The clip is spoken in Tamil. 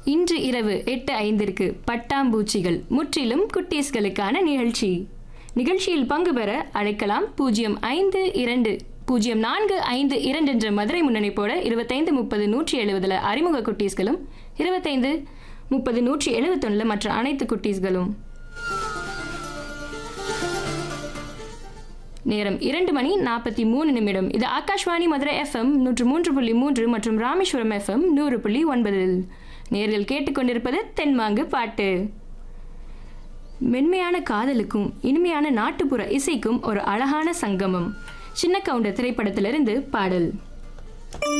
இன்று இரவு எட்டு ஐந்திற்கு பட்டாம்பூச்சிகள் முற்றிலும் குட்டீஸ்களுக்கான நிகழ்ச்சி நிகழ்ச்சியில் பங்கு பெற அழைக்கலாம் பூஜ்ஜியம் ஐந்து இரண்டு பூஜ்ஜியம் நான்கு ஐந்து இரண்டு என்ற மதுரை முன்னணிப்போட இருபத்தைந்து முப்பது நூற்றி எழுபதுல அறிமுக குட்டீஸ்களும் இருபத்தைந்து முப்பது நூற்றி எழுபத்தொன்னுல மற்ற அனைத்து குட்டீஸ்களும் நேரம் இரண்டு மணி நாற்பத்தி மூணு நிமிடம் இது ஆகாஷ்வாணி மதுரை எஃப்எம் நூற்று மூன்று புள்ளி மூன்று மற்றும் ராமேஸ்வரம் எஃப்எம் நூறு புள்ளி ஒன்பதில் நேரில் கேட்டுக்கொண்டிருப்பது தென்மாங்கு பாட்டு மென்மையான காதலுக்கும் இனிமையான நாட்டுப்புற இசைக்கும் ஒரு அழகான சங்கமம் சின்ன கவுண்டர் திரைப்படத்திலிருந்து பாடல்